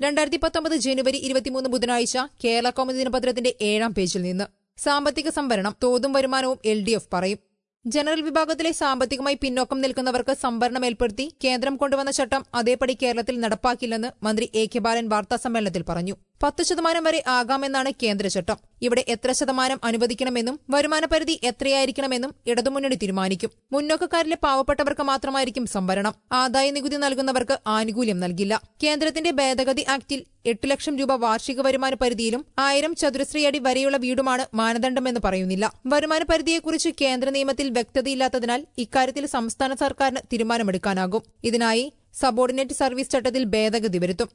രണ്ടായിരത്തി പത്തൊമ്പത് ജനുവരി ഇരുപത്തിമൂന്ന് ബുധനാഴ്ച കേരള കൗമുദി ദിനപത്രത്തിന്റെ ഏഴാം പേജിൽ നിന്ന് സാമ്പത്തിക സംവരണം തോതും വരുമാനവും എൽ ഡി എഫ് പറയും ജനറൽ വിഭാഗത്തിലെ സാമ്പത്തികമായി പിന്നോക്കം നിൽക്കുന്നവർക്ക് സംവരണം ഏർപ്പെടുത്തി കേന്ദ്രം കൊണ്ടുവന്ന ചട്ടം അതേപടി കേരളത്തിൽ നടപ്പാക്കില്ലെന്ന് മന്ത്രി എ കെ ബാലൻ വാർത്താസമ്മേളനത്തിൽ പറഞ്ഞു പത്ത് ശതമാനം വരെ ആകാമെന്നാണ് കേന്ദ്ര ചട്ടം ഇവിടെ എത്ര ശതമാനം അനുവദിക്കണമെന്നും വരുമാന പരിധി എത്രയായിരിക്കണമെന്നും ഇടതുമുന്നണി തീരുമാനിക്കും മുന്നോക്കക്കാരിലെ പാവപ്പെട്ടവർക്ക് മാത്രമായിരിക്കും സംവരണം ആദായ നികുതി നൽകുന്നവർക്ക് ആനുകൂല്യം നൽകില്ല കേന്ദ്രത്തിന്റെ ഭേദഗതി ആക്ടിൽ എട്ട് ലക്ഷം രൂപ വാർഷിക വരുമാന പരിധിയിലും ആയിരം ചതുരശ്രീയടി വരെയുള്ള വീടുമാണ് മാനദണ്ഡമെന്ന് പറയുന്നില്ല വരുമാന പരിധിയെക്കുറിച്ച് കേന്ദ്ര നിയമത്തിൽ വ്യക്തതയില്ലാത്തതിനാൽ ഇക്കാര്യത്തിൽ സംസ്ഥാന സർക്കാരിന് തീരുമാനമെടുക്കാനാകും ഇതിനായി സബോർഡിനേറ്റ് സർവീസ് ചട്ടത്തിൽ ഭേദഗതി വരുത്തും